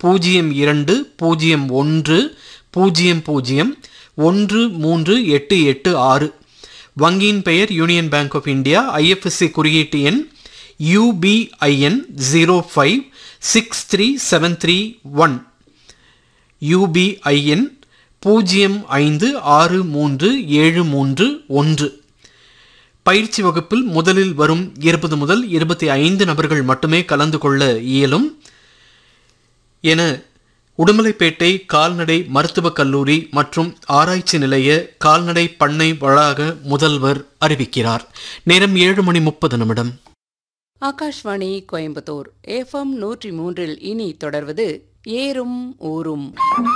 பூஜ்ஜியம் இரண்டு பூஜ்ஜியம் ஒன்று பூஜ்ஜியம் பூஜ்ஜியம் ஒன்று மூன்று எட்டு எட்டு ஆறு வங்கியின் பெயர் union bank of India IFSC குறியீட்டு எண் UBIN zero five six three seven three one UBIN பூஜ்ஜியம் ஐந்து ஆறு மூன்று ஏழு மூன்று ஒன்று பயிற்சி வகுப்பில் முதலில் வரும் இருபது முதல் இருபத்தி ஐந்து நபர்கள் மட்டுமே கலந்து கொள்ள இயலும் என உடுமலைப்பேட்டை கால்நடை மருத்துவக் கல்லூரி மற்றும் ஆராய்ச்சி நிலைய கால்நடை பண்ணை வளாக முதல்வர் அறிவிக்கிறார் நேரம் ஏழு மணி முப்பது நிமிடம் ஆகாஷ்வாணி கோயம்புத்தூர் எஃப்எம் நூற்றி மூன்றில் இனி தொடர்வது ஏறும் ஊரும்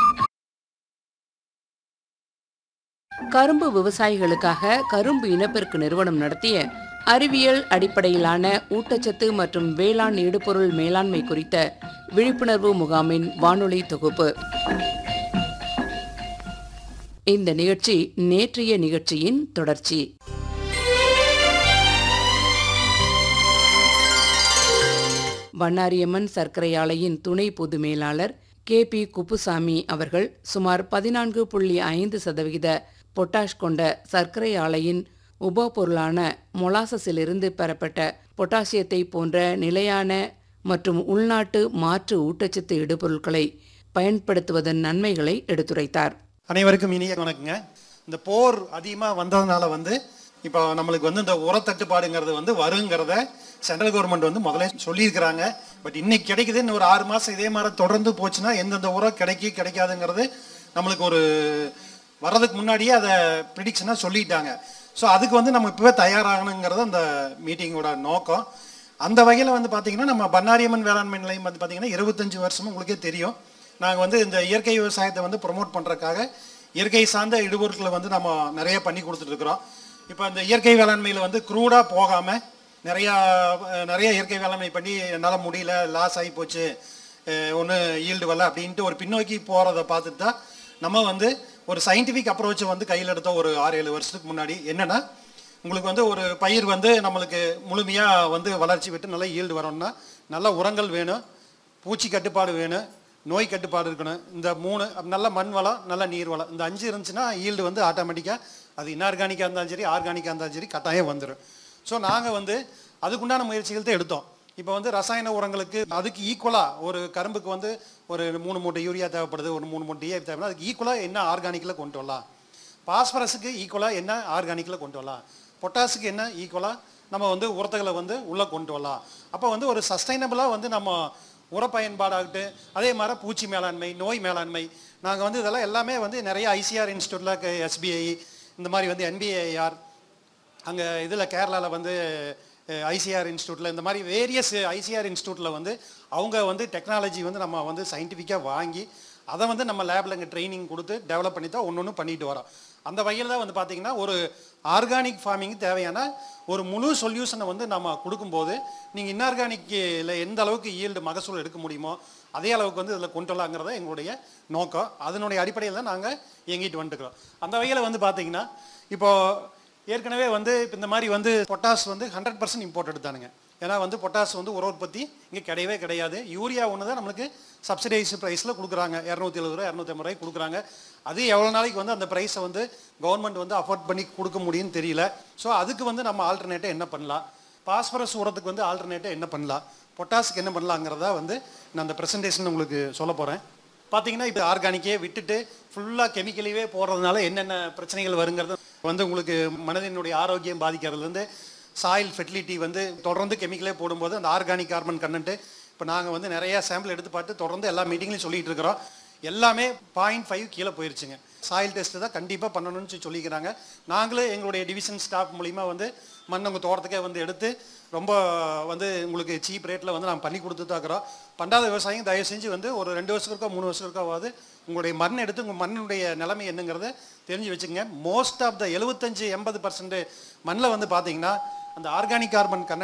கரும்பு விவசாயிகளுக்காக கரும்பு இனப்பெருக்கு நிறுவனம் நடத்திய அறிவியல் அடிப்படையிலான ஊட்டச்சத்து மற்றும் வேளாண் இடுபொருள் மேலாண்மை குறித்த விழிப்புணர்வு முகாமின் வானொலி தொகுப்பு இந்த நிகழ்ச்சி நேற்றைய நிகழ்ச்சியின் தொடர்ச்சி வண்ணாரியம்மன் சர்க்கரை ஆலையின் துணை பொது மேலாளர் கே பி குப்புசாமி அவர்கள் சுமார் பதினான்கு புள்ளி ஐந்து சதவிகித பொட்டாஷ் கொண்ட சர்க்கரை ஆலையின் உபபொருளான மொலாசஸிலிருந்து பெறப்பட்ட பொட்டாசியத்தை போன்ற நிலையான மற்றும் உள்நாட்டு மாற்று ஊட்டச்சத்து இடுபொருட்களை பயன்படுத்துவதன் நன்மைகளை எடுத்துரைத்தார் அனைவருக்கும் இனிய வணக்கங்க இந்த போர் அதிகமாக வந்ததுனால வந்து இப்போ நம்மளுக்கு வந்து இந்த உரத்தட்டுப்பாடுங்கிறது வந்து வருங்கிறத சென்ட்ரல் கவர்மெண்ட் வந்து முதல்ல சொல்லியிருக்கிறாங்க பட் இன்னைக்கு கிடைக்குது இன்னும் ஒரு ஆறு மாதம் இதே மாதிரி தொடர்ந்து போச்சுன்னா எந்தெந்த உரம் கிடைக்கி கிடைக்காதுங்கிறது நம்மளுக்கு ஒரு வர்றதுக்கு முன்னாடியே அதை ப்ரிடிக்ஷனாக சொல்லிட்டாங்க ஸோ அதுக்கு வந்து நம்ம இப்போவே தயாராகணுங்கிறது அந்த மீட்டிங்கோட நோக்கம் அந்த வகையில் வந்து பார்த்தீங்கன்னா நம்ம பன்னாரியம்மன் வேளாண்மை நிலையம் வந்து பார்த்தீங்கன்னா இருபத்தஞ்சு வருஷமும் உங்களுக்கே தெரியும் நாங்கள் வந்து இந்த இயற்கை விவசாயத்தை வந்து ப்ரொமோட் பண்ணுறதுக்காக இயற்கை சார்ந்த இடுபொருட்களை வந்து நம்ம நிறைய பண்ணி கொடுத்துட்ருக்குறோம் இப்போ இந்த இயற்கை வேளாண்மையில் வந்து க்ரூடாக போகாமல் நிறையா அஹ், நிறைய இயற்கை வேளாண்மை பண்ணி என்னால் முடியல லாஸ் ஆகி போச்சு ஒன்று ஈல்டு வரல அப்படின்ட்டு ஒரு பின்னோக்கி போகிறத பார்த்துட்டு தான் நம்ம வந்து ஒரு சயின்டிஃபிக் அப்ரோச்சை வந்து கையில் எடுத்த ஒரு ஆறு ஏழு வருஷத்துக்கு முன்னாடி என்னென்னா உங்களுக்கு வந்து ஒரு பயிர் வந்து நம்மளுக்கு முழுமையாக வந்து வளர்ச்சி விட்டு நல்லா ஈல்டு வரணும்னா நல்ல உரங்கள் வேணும் பூச்சி கட்டுப்பாடு வேணும் நோய் கட்டுப்பாடு இருக்கணும் இந்த மூணு நல்ல மண் வளம் நல்ல நீர் வளம் இந்த அஞ்சு இருந்துச்சுன்னா ஈல்டு வந்து ஆட்டோமேட்டிக்காக அது இன்ஆர்கானிக்காக இருந்தாலும் சரி ஆர்கானிக்காக இருந்தாலும் சரி கட்டாயம் வந்துடும் ஸோ நாங்கள் வந்து அதுக்குண்டான முயற்சிகள் தான் எடுத்தோம் இப்போ வந்து ரசாயன உரங்களுக்கு அதுக்கு ஈக்குவலாக ஒரு கரும்புக்கு வந்து ஒரு மூணு மூட்டை யூரியா தேவைப்படுது ஒரு மூணு மூட்டை டிஏ தேவைப்படுது அதுக்கு ஈக்குவலாக என்ன ஆர்கானிக்கில் கொண்டு வரலாம் பாஸ்பரஸுக்கு ஈக்குவலாக என்ன ஆர்கானிக்கில் கொண்டு வரலாம் பொட்டாஸுக்கு என்ன ஈக்குவலாக நம்ம வந்து உரத்துகளை வந்து உள்ளே கொண்டு வரலாம் அப்போ வந்து ஒரு சஸ்டைனபிளாக வந்து நம்ம உர பயன்பாடாகட்டு அதே மாதிரி பூச்சி மேலாண்மை நோய் மேலாண்மை நாங்கள் வந்து இதெல்லாம் எல்லாமே வந்து நிறைய ஐசிஆர் இன்ஸ்டியூட்டில் எஸ்பிஐ இந்த மாதிரி வந்து என்பிஐஆர் அங்கே இதில் கேரளாவில் வந்து ஐசிஆர் இன்ஸ்டியூட்டில் இந்த மாதிரி வேரியஸ் ஐசிஆர் இன்ஸ்டியூட்டில் வந்து அவங்க வந்து டெக்னாலஜி வந்து நம்ம வந்து சயின்டிஃபிக்காக வாங்கி அதை வந்து நம்ம லேபில் இங்கே ட்ரைனிங் கொடுத்து டெவலப் பண்ணி தான் ஒன்று ஒன்று பண்ணிட்டு வரோம் அந்த வகையில் தான் வந்து பார்த்திங்கன்னா ஒரு ஆர்கானிக் ஃபார்மிங் தேவையான ஒரு முழு சொல்யூஷனை வந்து நம்ம கொடுக்கும்போது நீங்கள் இன்ஆர்கானிக்கில் எந்த அளவுக்கு ஈல்டு மகசூல் எடுக்க முடியுமோ அதே அளவுக்கு வந்து இதில் கொண்டு வரலாங்கிறத எங்களுடைய நோக்கம் அதனுடைய அடிப்படையில் தான் நாங்கள் இயங்கிட்டு வந்துட்டுருக்கிறோம் அந்த வகையில் வந்து பார்த்தீங்கன்னா இப்போது ஏற்கனவே வந்து இப்போ இந்த மாதிரி வந்து பொட்டாஸ் வந்து ஹண்ட்ரட் பர்சன்ட் இம்போர்ட் எடுத்தானுங்க ஏன்னா வந்து பொட்டாஸ் வந்து உர உற்பத்தி இங்கே கிடையவே கிடையாது யூரியா ஒன்று தான் நம்மளுக்கு சப்சிடைஸ் ப்ரைஸில் கொடுக்குறாங்க இரநூத்தி எழுபது ரூபா இரநூத்தி ஐம்பது ரூபாய்க்கு கொடுக்குறாங்க அது எவ்வளோ நாளைக்கு வந்து அந்த ப்ரைஸை வந்து கவர்மெண்ட் வந்து அஃபோர்ட் பண்ணி கொடுக்க முடியும்னு தெரியல ஸோ அதுக்கு வந்து நம்ம ஆல்டர்னேட்டாக என்ன பண்ணலாம் பாஸ்பரஸ் உரத்துக்கு வந்து ஆல்டர்னேட்டாக என்ன பண்ணலாம் பொட்டாஸுக்கு என்ன பண்ணலாங்கிறதா வந்து நான் அந்த ப்ரெசன்டேஷன் உங்களுக்கு சொல்ல போகிறேன் பார்த்தீங்கன்னா இப்போ ஆர்கானிக்கே விட்டுட்டு ஃபுல்லாக கெமிக்கலிவே போடுறதுனால என்னென்ன பிரச்சனைகள் வருங்கிறது வந்து உங்களுக்கு மனதினுடைய ஆரோக்கியம் பாதிக்கிறதுலேருந்து சாயில் ஃபெர்டிலிட்டி வந்து தொடர்ந்து கெமிக்கலே போடும்போது அந்த ஆர்கானிக் கார்பன் கண்டென்ட்டு இப்போ நாங்கள் வந்து நிறைய சாம்பிள் எடுத்து பார்த்து தொடர்ந்து எல்லா மீட்டிங்லையும் சொல்லிட்டு இருக்கிறோம் எல்லாமே பாயிண்ட் ஃபைவ் கீழே போயிருச்சுங்க சாயில் டெஸ்ட்டு தான் கண்டிப்பாக பண்ணணும்னு சொல்லி சொல்லிக்கிறாங்க நாங்களே எங்களுடைய டிவிஷன் ஸ்டாஃப் மூலிமா வந்து மண் உங்கள் தோட்டத்துக்கே வந்து எடுத்து ரொம்ப வந்து உங்களுக்கு சீப் ரேட்டில் வந்து நான் பண்ணி கொடுத்து தான் இருக்கிறோம் பண்டாத விவசாயம் தயவு செஞ்சு வந்து ஒரு ரெண்டு வருஷத்துக்கோ மூணு வருஷத்துக்காவது உங்களுடைய மண் எடுத்து உங்கள் மண்ணுடைய நிலைமை என்னங்கிறத தெரிஞ்சு வச்சுக்கோங்க மோஸ்ட் ஆஃப் த எழுபத்தஞ்சு எண்பது பர்சன்ட் மண்ணில் வந்து பார்த்தீங்கன்னா அந்த ஆர்கானிக் கார்பன் கண்ண